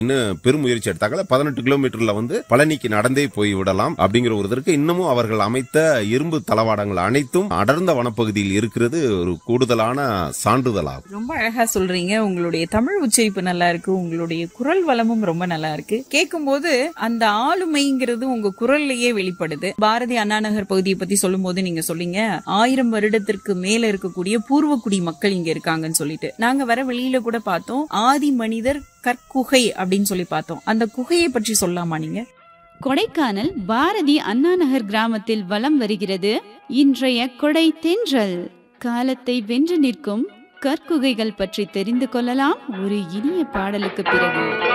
இன்னும் பெருமுயற்சி எடுத்தாங்கள பதினெட்டு கிலோமீட்டர்ல வந்து பழனிக்கு நடந்தே போய் விடலாம் அப்படிங்கிற ஒரு இதற்கு இன்னமும் அவர்கள் அமைத்த இரும்பு தளவாடங்கள் அனைத்தும் அடர்ந்த வனப்பகுதியில் இருக்கிறது ஒரு கூடுதலான சான்றிதழாகும் ரொம்ப அழகா சொல்றீங்க உங்களுடைய தமிழ் உச்சரிப்பு நல்லா இருக்கு உங்களுடைய குரல் வளமும் ரொம்ப நல்லா இருக்கு கேட்கும்போது அந்த ஆளுமைங்கிறது உங்க குரல்லையே வெளிப்படுது பாரதி அண்ணா நகர் பகுதியை பத்தி சொல்லும்போது நீங்க சொல்லிங்க ஆயிரம் வருடத்திற்கு மேல இருக்கக்கூடிய பூர்வக்குடி மக்கள் இங்க இருக்காங்கன்னு சொல்லிட்டு நாங்க வர வெளியில கூட பார்த்தோம் ஆதி மனிதர் கற்குகை அப்படின்னு சொல்லி பார்த்தோம் அந்த குகையை பற்றி சொல்லலாமா நீங்க கொடைக்கானல் பாரதி அண்ணா நகர் கிராமத்தில் வலம் வருகிறது இன்றைய கொடை தென்றல் காலத்தை வென்று நிற்கும் கற்குகைகள் பற்றி தெரிந்து கொள்ளலாம் ஒரு இனிய பாடலுக்கு பிறகு